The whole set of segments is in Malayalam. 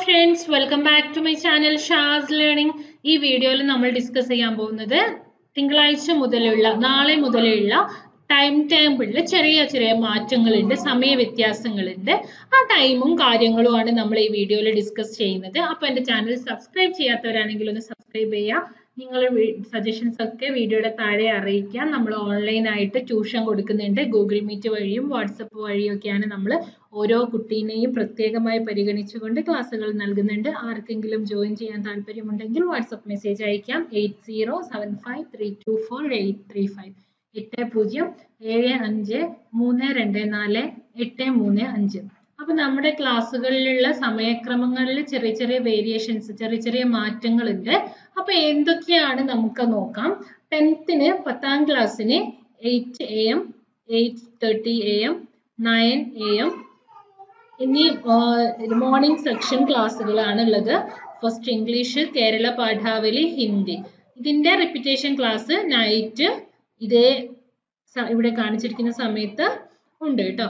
friends welcome back to my channel ഷാസ് ലേണിംഗ് ഈ വീഡിയോയിൽ നമ്മൾ ഡിസ്കസ് ചെയ്യാൻ പോകുന്നത് തിങ്കളാഴ്ച മുതലുള്ള നാളെ മുതലുള്ള ടൈം ടേബിളിൽ ചെറിയ ചെറിയ മാറ്റങ്ങളുണ്ട് സമയ വ്യത്യാസങ്ങളുണ്ട് ആ ടൈമും കാര്യങ്ങളുമാണ് നമ്മൾ ഈ വീഡിയോയിൽ ഡിസ്കസ് ചെയ്യുന്നത് അപ്പോൾ എൻ്റെ ചാനൽ സബ്സ്ക്രൈബ് ചെയ്യാത്തവരാണെങ്കിൽ ഒന്ന് സബ്സ്ക്രൈബ് ചെയ്യുക നിങ്ങൾ സജഷൻസ് ഒക്കെ വീഡിയോയുടെ താഴെ അറിയിക്കാം നമ്മൾ ഓൺലൈൻ ആയിട്ട് ട്യൂഷൻ കൊടുക്കുന്നുണ്ട് ഗൂഗിൾ മീറ്റ് വഴിയും വാട്സപ്പ് വഴിയും ഒക്കെയാണ് നമ്മൾ ഓരോ കുട്ടീനെയും പ്രത്യേകമായി പരിഗണിച്ചുകൊണ്ട് ക്ലാസ്സുകൾ നൽകുന്നുണ്ട് ആർക്കെങ്കിലും ജോയിൻ ചെയ്യാൻ താല്പര്യമുണ്ടെങ്കിൽ വാട്സപ്പ് മെസ്സേജ് അയക്കാം eight zero seven five three two four eight three five എട്ട് പൂജ്യം ഏഴ് അഞ്ച് മൂന്ന് രണ്ട് നാല് എട്ട് മൂന്ന് അഞ്ച് അപ്പൊ നമ്മുടെ ക്ലാസ്സുകളിലുള്ള സമയക്രമങ്ങളിൽ ചെറിയ ചെറിയ വേരിയേഷൻസ് ചെറിയ ചെറിയ മാറ്റങ്ങളുണ്ട് അപ്പൊ എന്തൊക്കെയാണ് നമുക്ക് നോക്കാം ടെൻത്തിന് പത്താം ക്ലാസ്സിന് eight A M eight thirty A M nine A M എന്നീ മോർണിംഗ് സെക്ഷൻ ക്ലാസ്സുകളാണ് ഉള്ളത് ഫസ്റ്റ് ഇംഗ്ലീഷ് കേരള പാഠാവലി ഹിന്ദി ഇതിന്റെ റിപ്പീറ്റേഷൻ ക്ലാസ് നൈറ്റ് ഇതേ ഇവിടെ കാണിച്ചിരിക്കുന്ന സമയത്ത് ഉണ്ട് കേട്ടോ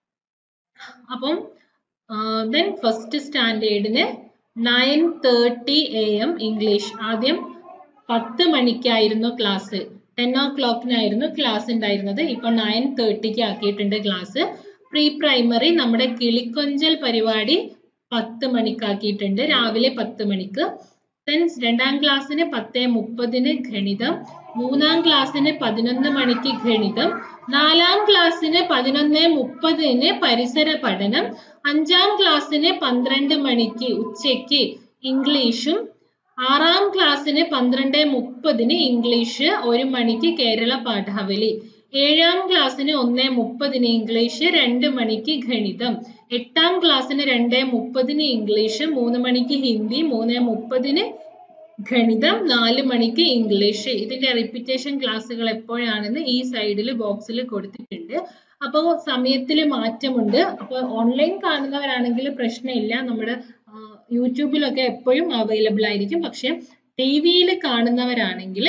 അപ്പം ദെൻ ഫസ്റ്റ് സ്റ്റാൻഡേർഡിന് nine thirty A M English ആദ്യം പത്ത് മണിക്കായിരുന്നു ക്ലാസ് ടെൻ ഓ ക്ലോക്കിനായിരുന്നു ക്ലാസ് ഉണ്ടായിരുന്നത് ഇപ്പൊ നയൻ തേർട്ടിക്ക് ആക്കിയിട്ടുണ്ട് ക്ലാസ് പ്രീ പ്രൈമറി നമ്മുടെ കിളിക്കൊഞ്ചൽ പരിപാടി പത്ത് മണിക്കാക്കിയിട്ടുണ്ട് രാവിലെ പത്ത് മണിക്ക് ദെൻ രണ്ടാം ക്ലാസ്സിന് പത്ത് മുപ്പതിന് ഗണിതം മൂന്നാം ക്ലാസ്സിന് പതിനൊന്ന് മണിക്ക് ഗണിതം നാലാം ക്ലാസ്സിന് പതിനൊന്ന് മുപ്പതിന് പരിസര പഠനം അഞ്ചാം ക്ലാസ്സിന് പന്ത്രണ്ട് മണിക്ക് ഉച്ചയ്ക്ക് ഇംഗ്ലീഷും ആറാം ക്ലാസ്സിന് പന്ത്രണ്ട് മുപ്പതിന് ഇംഗ്ലീഷ് ഒരു മണിക്ക് കേരള പാഠാവലി ഏഴാം ക്ലാസ്സിന് ഒന്ന് മുപ്പതിന് ഇംഗ്ലീഷ് രണ്ട് മണിക്ക് ഗണിതം എട്ടാം ക്ലാസ്സിന് രണ്ട് മുപ്പതിന് ഇംഗ്ലീഷ് മൂന്ന് മണിക്ക് ഹിന്ദി മൂന്ന് മുപ്പതിന് ഗണിതം നാല് മണിക്ക് ഇംഗ്ലീഷ് ഇതിന്റെ റിപ്പീറ്റേഷൻ ക്ലാസ്സുകൾ എപ്പോഴാണെന്ന് ഈ സൈഡിൽ ബോക്സിൽ കൊടുത്തിട്ടുണ്ട് അപ്പോൾ സമയത്തിൽ മാറ്റമുണ്ട് അപ്പോൾ ഓൺലൈൻ കാണുന്നവരാണെങ്കിൽ പ്രശ്നമില്ല നമ്മുടെ യൂട്യൂബിലൊക്കെ എപ്പോഴും അവൈലബിൾ ആയിരിക്കും പക്ഷെ ടി വിയിൽ കാണുന്നവരാണെങ്കിൽ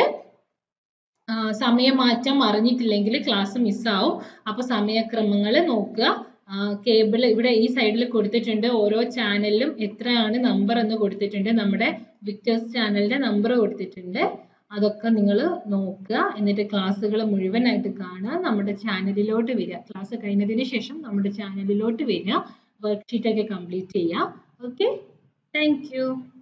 സമയമാറ്റം അറിഞ്ഞിട്ടില്ലെങ്കിൽ ക്ലാസ് മിസ്സാവും അപ്പൊ സമയക്രമങ്ങൾ നോക്കുക കേബിൾ ഇവിടെ ഈ സൈഡിൽ കൊടുത്തിട്ടുണ്ട് ഓരോ ചാനലിലും എത്രയാണ് നമ്പർ എന്ന് കൊടുത്തിട്ടുണ്ട് നമ്മുടെ വിക്ടേഴ്സ് ചാനലിന്റെ നമ്പർ കൊടുത്തിട്ടുണ്ട് അതൊക്കെ നിങ്ങൾ നോക്കുക എന്നിട്ട് ക്ലാസ്സുകൾ മുഴുവനായിട്ട് കാണുക നമ്മുടെ ചാനലിലോട്ട് വരിക ക്ലാസ് കഴിഞ്ഞതിന് ശേഷം നമ്മുടെ ചാനലിലോട്ട് വരിക വർക്ക്ഷീറ്റ് ഒക്കെ കംപ്ലീറ്റ് ചെയ്യുക ഓക്കെ താങ്ക്